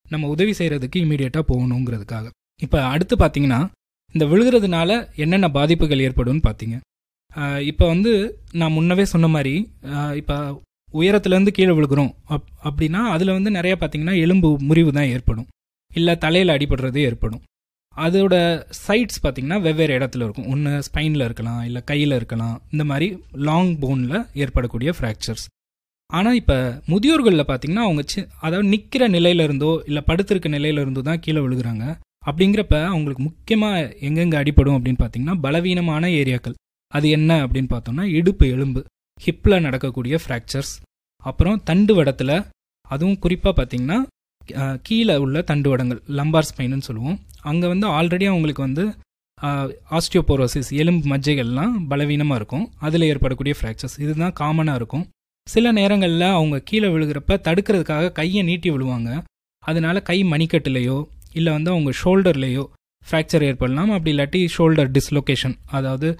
நம்ம உதவி செய்கிறதுக்கு இமீடியட்டாக போகணுங்கிறதுக்காக இப்போ அடுத்து பார்த்தீங்கன்னா இந்த விழுகிறதுனால என்னென்ன பாதிப்புகள் ஏற்படும்னு பார்த்தீங்க இப்போ வந்து நான் முன்னவே சொன்ன மாதிரி இப்போ உயரத்துலேருந்து கீழே விழுகிறோம் அப் அப்படின்னா அதில் வந்து நிறைய பார்த்தீங்கன்னா எலும்பு முறிவு தான் ஏற்படும் இல்லை தலையில் அடிபடுறது ஏற்படும் அதோட சைட்ஸ் பார்த்தீங்கன்னா வெவ்வேறு இடத்துல இருக்கும் ஒன்று ஸ்பைனில் இருக்கலாம் இல்லை கையில் இருக்கலாம் இந்த மாதிரி லாங் போனில் ஏற்படக்கூடிய ஃப்ராக்சர்ஸ் ஆனால் இப்போ முதியோர்களில் பார்த்தீங்கன்னா அவங்க சி அதாவது நிற்கிற நிலையிலிருந்தோ இல்லை படுத்திருக்க நிலையிலிருந்தோ தான் கீழே விழுகிறாங்க அப்படிங்கிறப்ப அவங்களுக்கு முக்கியமாக எங்கெங்கே அடிப்படும் அப்படின்னு பார்த்தீங்கன்னா பலவீனமான ஏரியாக்கள் அது என்ன அப்படின்னு பார்த்தோம்னா இடுப்பு எலும்பு ஹிப்பில் நடக்கக்கூடிய ஃப்ராக்சர்ஸ் அப்புறம் தண்டு வடத்தில் அதுவும் குறிப்பாக பார்த்தீங்கன்னா கீழே உள்ள தண்டுவடங்கள் லம்பார் ஸ்பைனுன்னு சொல்லுவோம் அங்கே வந்து ஆல்ரெடி அவங்களுக்கு வந்து ஆஸ்டியோபோரோசிஸ் எலும்பு மஜ்ஜைகள்லாம் பலவீனமாக இருக்கும் அதில் ஏற்படக்கூடிய ஃப்ராக்சர்ஸ் இதுதான் காமனாக இருக்கும் சில நேரங்களில் அவங்க கீழே விழுகிறப்ப தடுக்கிறதுக்காக கையை நீட்டி விழுவாங்க அதனால கை மணிக்கட்டுலேயோ இல்லை வந்து அவங்க ஷோல்டர்லேயோ ஃப்ராக்சர் ஏற்படலாம் அப்படி இல்லாட்டி ஷோல்டர் டிஸ்லொகேஷன் அதாவது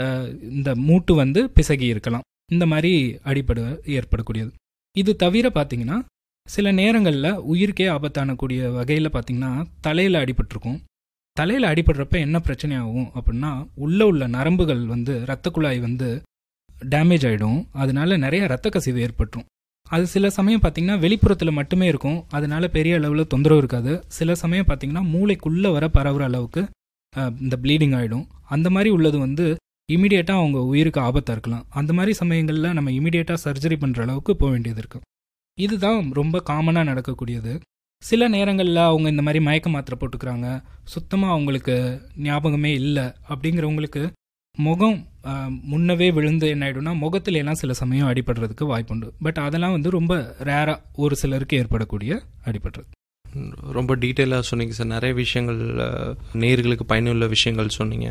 இந்த மூட்டு வந்து பிசகி இருக்கலாம் இந்த மாதிரி அடிப்படு ஏற்படக்கூடியது இது தவிர பார்த்தீங்கன்னா சில நேரங்களில் உயிருக்கே ஆபத்தானக்கூடிய வகையில் பார்த்தீங்கன்னா தலையில் அடிபட்டிருக்கும் தலையில் அடிபடுறப்ப என்ன பிரச்சனை ஆகும் அப்படின்னா உள்ளே உள்ள நரம்புகள் வந்து இரத்த குழாய் வந்து டேமேஜ் ஆகிடும் அதனால நிறைய ரத்த கசிவு ஏற்பட்டுரும் அது சில சமயம் பார்த்தீங்கன்னா வெளிப்புறத்தில் மட்டுமே இருக்கும் அதனால பெரிய அளவில் தொந்தரவு இருக்காது சில சமயம் பார்த்தீங்கன்னா மூளைக்குள்ளே வர பரவுற அளவுக்கு இந்த ப்ளீடிங் ஆகிடும் அந்த மாதிரி உள்ளது வந்து இமீடியட்டாக அவங்க உயிருக்கு ஆபத்தாக இருக்கலாம் அந்த மாதிரி சமயங்களில் நம்ம இமீடியட்டாக சர்ஜரி பண்ணுற அளவுக்கு போக வேண்டியது இருக்குது இதுதான் ரொம்ப காமனாக நடக்கக்கூடியது சில நேரங்களில் அவங்க இந்த மாதிரி மயக்க மாத்திரை போட்டுக்கிறாங்க சுத்தமாக அவங்களுக்கு ஞாபகமே இல்லை அப்படிங்கிறவங்களுக்கு முகம் முன்னவே விழுந்து என்ன ஆகிடும்னா முகத்துல எல்லாம் சில சமயம் அடிபடுறதுக்கு வாய்ப்புண்டு பட் அதெல்லாம் வந்து ரொம்ப ரேராக ஒரு சிலருக்கு ஏற்படக்கூடிய அடிபடுறது ரொம்ப டீட்டெயிலாக சொன்னீங்க சார் நிறைய விஷயங்கள் நேர்களுக்கு பயனுள்ள விஷயங்கள் சொன்னீங்க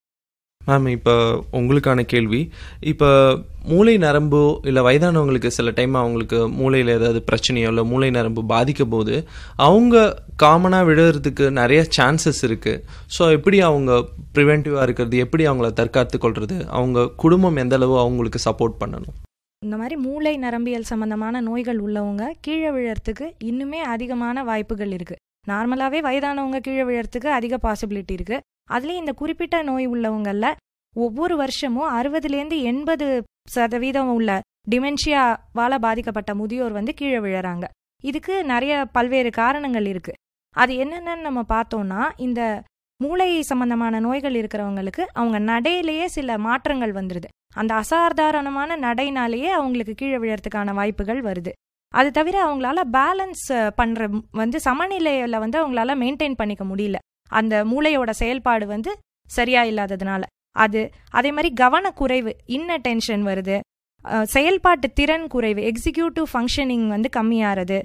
மேம் இப்போ உங்களுக்கான கேள்வி இப்போ மூளை நரம்போ இல்லை வயதானவங்களுக்கு சில டைம் அவங்களுக்கு மூளையில் ஏதாவது பிரச்சனையோ இல்லை மூளை நரம்பு பாதிக்க போது அவங்க காமனாக விழுறதுக்கு நிறைய சான்சஸ் இருக்குது ஸோ எப்படி அவங்க ப்ரிவென்டிவாக இருக்கிறது எப்படி அவங்கள தற்காத்து கொள்வது அவங்க குடும்பம் எந்த அளவு அவங்களுக்கு சப்போர்ட் பண்ணணும் இந்த மாதிரி மூளை நரம்பியல் சம்பந்தமான நோய்கள் உள்ளவங்க கீழே விழறதுக்கு இன்னுமே அதிகமான வாய்ப்புகள் இருக்குது நார்மலாகவே வயதானவங்க கீழே விழறதுக்கு அதிக பாசிபிலிட்டி இருக்குது அதுலேயும் இந்த குறிப்பிட்ட நோய் உள்ளவங்களில் ஒவ்வொரு வருஷமும் அறுபதுலேருந்து எண்பது சதவீதம் உள்ள டிமென்ஷியாவால் பாதிக்கப்பட்ட முதியோர் வந்து கீழே விழறாங்க இதுக்கு நிறைய பல்வேறு காரணங்கள் இருக்குது அது என்னென்னு நம்ம பார்த்தோம்னா இந்த மூளை சம்பந்தமான நோய்கள் இருக்கிறவங்களுக்கு அவங்க நடையிலேயே சில மாற்றங்கள் வந்துடுது அந்த அசாதாரணமான நடைனாலேயே அவங்களுக்கு கீழே விழறதுக்கான வாய்ப்புகள் வருது அது தவிர அவங்களால பேலன்ஸ் பண்ணுற வந்து சமநிலையில் வந்து அவங்களால மெயின்டைன் பண்ணிக்க முடியல அந்த மூளையோட செயல்பாடு வந்து சரியா இல்லாததுனால அது அதே மாதிரி கவனக்குறைவு இன்னட்டென்ஷன் வருது செயல்பாட்டு திறன் குறைவு எக்ஸிக்யூட்டிவ் ஃபங்க்ஷனிங் வந்து கம்மியாகிறது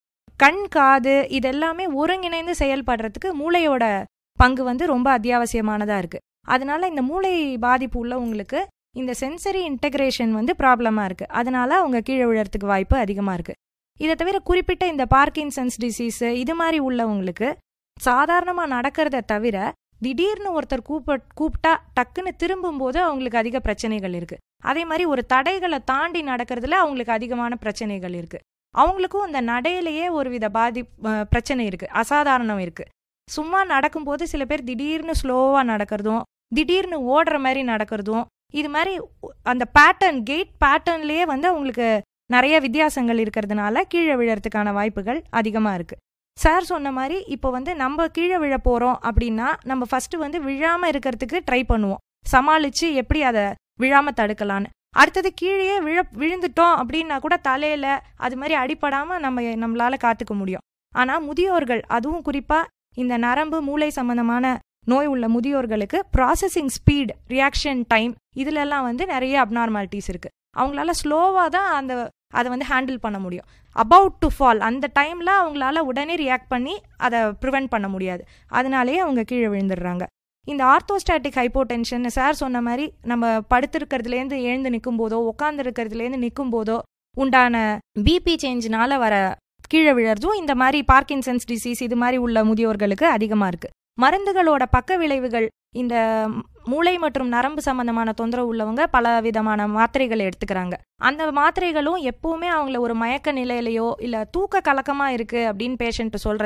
கண் காது இதெல்லாமே ஒருங்கிணைந்து செயல்படுறதுக்கு மூளையோட பங்கு வந்து ரொம்ப அத்தியாவசியமானதாக இருக்குது அதனால இந்த மூளை பாதிப்பு உள்ளவங்களுக்கு இந்த சென்சரி இன்டெகிரேஷன் வந்து ப்ராப்ளமாக இருக்குது அதனால அவங்க கீழே விழறதுக்கு வாய்ப்பு அதிகமாக இருக்குது இதை தவிர குறிப்பிட்ட இந்த பார்க்கின்சன்ஸ் டிசீஸு இது மாதிரி உள்ளவங்களுக்கு சாதாரணமாக நடக்கிறத தவிர திடீர்னு ஒருத்தர் கூப்ப கூப்பிட்டா டக்குன்னு திரும்பும்போது அவங்களுக்கு அதிக பிரச்சனைகள் இருக்குது அதே மாதிரி ஒரு தடைகளை தாண்டி நடக்கிறதுல அவங்களுக்கு அதிகமான பிரச்சனைகள் இருக்குது அவங்களுக்கும் அந்த நடையிலேயே ஒரு வித பாதி பிரச்சனை இருக்குது அசாதாரணம் இருக்குது சும்மா நடக்கும்போது சில பேர் திடீர்னு ஸ்லோவாக நடக்கிறதும் திடீர்னு ஓடுற மாதிரி நடக்கிறதும் இது மாதிரி அந்த பேட்டர்ன் கேட் பேட்டர்ன்லேயே வந்து அவங்களுக்கு நிறைய வித்தியாசங்கள் இருக்கிறதுனால கீழே விழறதுக்கான வாய்ப்புகள் அதிகமாக இருக்குது சார் சொன்ன மாதிரி இப்போ வந்து நம்ம கீழே விழ போகிறோம் அப்படின்னா நம்ம ஃபஸ்ட்டு வந்து விழாமல் இருக்கிறதுக்கு ட்ரை பண்ணுவோம் சமாளித்து எப்படி அதை விழாமல் தடுக்கலான்னு அடுத்தது கீழே விழ விழுந்துட்டோம் அப்படின்னா கூட தலையில் அது மாதிரி அடிப்படாமல் நம்ம நம்மளால் காத்துக்க முடியும் ஆனால் முதியோர்கள் அதுவும் குறிப்பாக இந்த நரம்பு மூளை சம்பந்தமான நோய் உள்ள முதியோர்களுக்கு ப்ராசஸிங் ஸ்பீட் ரியாக்ஷன் டைம் இதுலெல்லாம் வந்து நிறைய அப்நார்மாலிட்டிஸ் இருக்குது அவங்களால ஸ்லோவாக தான் அந்த அதை வந்து ஹேண்டில் பண்ண முடியும் அபவுட் டு ஃபால் அந்த டைமில் அவங்களால உடனே ரியாக்ட் பண்ணி அதை ப்ரிவெண்ட் பண்ண முடியாது அதனாலேயே அவங்க கீழே விழுந்துடுறாங்க இந்த ஆர்த்தோஸ்டாட்டிக் ஹைப்போடென்ஷன் சார் சொன்ன மாதிரி நம்ம படுத்திருக்கிறதுலேருந்து எழுந்து நிற்கும் போதோ உட்காந்துருக்கிறதுலேருந்து நிற்கும் போதோ உண்டான பிபி சேஞ்சினால வர கீழே விழறதும் இந்த மாதிரி பார்க்கின்சன்ஸ் டிசீஸ் இது மாதிரி உள்ள முதியோர்களுக்கு அதிகமாக இருக்குது மருந்துகளோட பக்க விளைவுகள் இந்த மூளை மற்றும் நரம்பு சம்பந்தமான தொந்தரவு உள்ளவங்க பல விதமான மாத்திரைகள் எடுத்துக்கிறாங்க அந்த மாத்திரைகளும் எப்பவுமே அவங்கள ஒரு மயக்க நிலையிலையோ இல்ல தூக்க கலக்கமா இருக்கு அப்படின்னு பேஷண்ட் சொல்ற